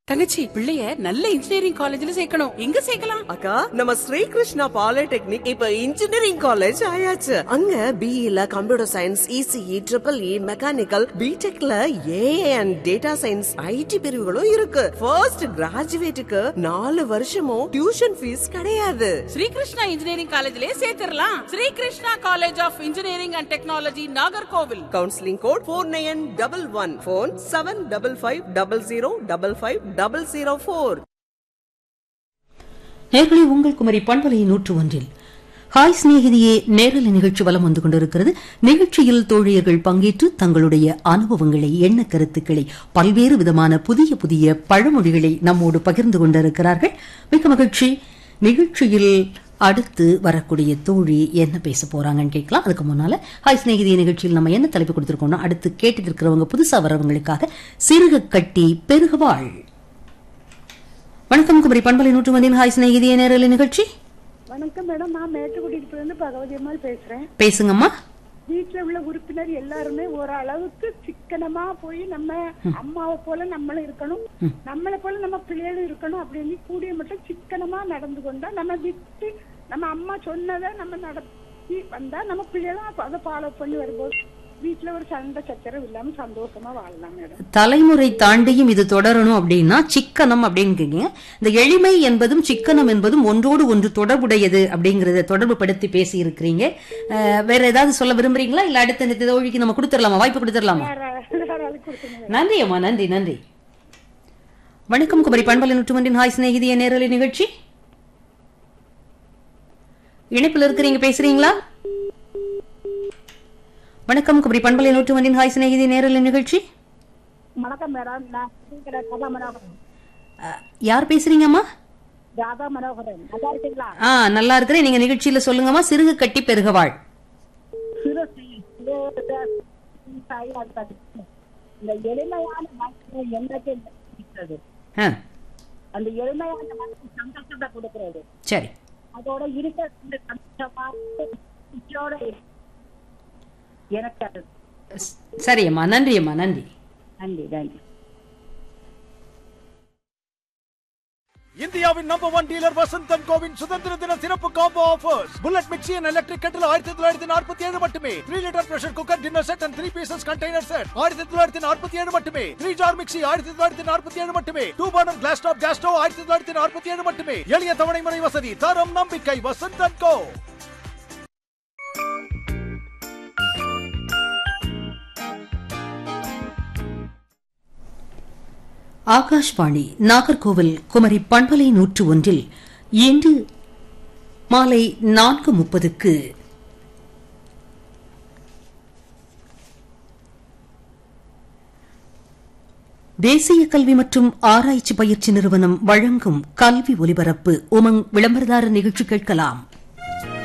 தங்கச்சி பிள்ளைய நல்ல இன்ஜினியரிங் காலேஜ்ல சேர்க்கணும் எங்க சேர்க்கலாம் அக்கா நம்ம ஸ்ரீ கிருஷ்ணா பாலிடெக்னிக் இப்ப இன்ஜினியரிங் காலேஜ் ஆயாச்சு அங்க பிஇல computer science ECE triple E mechanical பிடெக்ல AI and data science IT பிரிவுகளும் இருக்கு ஃபர்ஸ்ட் கிராஜுவேட்டுக்கு நாலு வருஷமும் டியூஷன் ஃபீஸ் கிடையாது ஸ்ரீகிருஷ்ணா இன்ஜினியரிங் காலேஜ்லயே சேர்த்திடலாம் Sri Krishna college of engineering and technology Nagercoil counselling code four nine double one phone seven double five double zero double five double zero four நேர்களை உங்கள் குமரி பண்பலை நூற்று ஒன்றில் ஹாய் சிநேகிதியே நேரலை நிகழ்ச்சி வலம் வந்து கொண்டிருக்கிறது நிகழ்ச்சியில் தோழியர்கள் பங்கேற்று தங்களுடைய அனுபவங்களை எண்ண கருத்துக்களை பல்வேறு விதமான புதிய புதிய பழமொழிகளை நம்மோடு பகிர்ந்து கொண்டிருக்கிறார்கள் மிக்க மகிழ்ச்சி நிகழ்ச்சியில் அடுத்து வரக்கூடிய தோழி என்ன பேச போறாங்கன்னு கேட்கலாம் அதுக்கு முன்னால ஹாய் சிநேகிதிய நிகழ்ச்சியில் நம்ம என்ன தலைப்பு கொடுத்திருக்கோம்னா அடுத்து கேட்டுட்டு இருக்கிறவங்க புதுசா வரவங்களுக்காக சிறுக கட்டி பெருகுவாள் வணக்கம் குமரி பண்பலை நூற்று ஒன்றின் ஹாய் சிநேகிதிய நேரலை நிகழ்ச்சி வணக்கம் மேடம் நான் மேட்டுக்குடியில இருந்து பகவதி அம்மாள் பேசுறேன் பேசுங்கம்மா வீட்டுல உள்ள உறுப்பினர் எல்லாருமே ஓரளவுக்கு சிக்கனமா போய் நம்ம அம்மாவை போல நம்மளும் இருக்கணும் நம்மளை போல நம்ம பிள்ளைகளும் இருக்கணும் அப்படின்னு கூடிய மட்டும் சிக்கனமா நடந்து கொண்டா நம்ம விட்டு நம்ம அம்மா சொன்னதை நம்ம நடத்தி வந்தா நம்ம பிள்ளைகளும் அப்ப அதை ஃபாலோ பண்ணி வரும்போது வீட்டுல ஒரு சண்டை சச்சரவு இல்லாம சந்தோஷமா வாழலாம் மேடம் தலைமுறை தாண்டியும் இது தொடரணும் அப்படின்னா சிக்கனம் அப்படிங்கிறீங்க இந்த எளிமை என்பதும் சிக்கனம் என்பதும் ஒன்றோடு ஒன்று தொடர்புடையது அப்படிங்கறத தொடர்பு படுத்தி பேசி இருக்கிறீங்க அஹ், வேற ஏதாவது சொல்ல விரும்புறீங்களா இல்ல அடுத்த இந்த தோழிக்கு நம்ம கொடுத்துடலாமா வாய்ப்பு கொடுத்துடலாமா வேற வேற ஆளு கொடுத்துருங்க நன்றி அம்மா நன்றி நன்றி வணக்கம் குமரி பண்பலை நூற்று ஒன்றின் ஹாய் சிநேகிதிய நேரலை நிகழ்ச்சி இணைப்பில் இருக்கிறீங்க பேசுறீங்களா வணக்கம் குமரி பண்பலை நூற்று ஒன்றின் ஹாய் சிநேகிதி நேரலை நிகழ்ச்சி வணக்கம் மேடம் நான் ராதா மனோகரன் அஹ், யார் பேசுறீங்கம்மா ராதா மனோகரன் நல்லா இருக்கீங்களா ஆ நல்லா இருக்கிறேன் நீங்க நிகழ்ச்சியில சொல்லுங்கம்மா சிறுகு கட்டி பெருகவாள் சிறு சிறு தாயா இருக்காது. இந்த எளிமையான மனசு என்னத்தை இருக்கிறது ஆ, அந்த எளிமையான மனசு சந்தோஷத்தை கொடுக்கிறது சரி அதோட இருக்க சந்தோஷமா இதோட இரு. எனக்கு அது ஸ்- சரி அம்மா நன்றி அம்மா நன்றி நன்றி நன்றி இந்தியாவின் நம்பர் ஒன் டீலர் வசந்தன் கோவின் சுதந்திர தின சிறப்பு combo offers bullet mixie and electric kettle ஆயிரத்தி தொள்ளாயிரத்தி நாற்பத்தி ஏழு மட்டுமே three litre pressure cooker dinner set and three pieces container set ஆயிரத்தி தொள்ளாயிரத்தி நாற்பத்தி ஏழு மட்டுமே த்ரீ ஜார் மிக்சி ஆயிரத்தி தொள்ளாயிரத்தி நாற்பத்தி ஏழு மட்டுமே two burner glass top gas stove ஆயிரத்தி தொள்ளாயிரத்தி நாற்பத்தி ஏழு மட்டுமே எளிய தவணை முறை வசதி தரம் நம்பிக்கை வசந்தன் கோ ஆகாஷ்வாணி நாகர்கோவில் குமரி பண்பலை நூற்று ஒன்றில் இன்று மாலை நான்கு முப்பதுக்கு தேசிய கல்வி மற்றும் ஆராய்ச்சி பயிற்சி நிறுவனம் வழங்கும் கல்வி ஒலிபரப்பு உமங் விளம்பரதார நிகழ்ச்சி கேட்கலாம்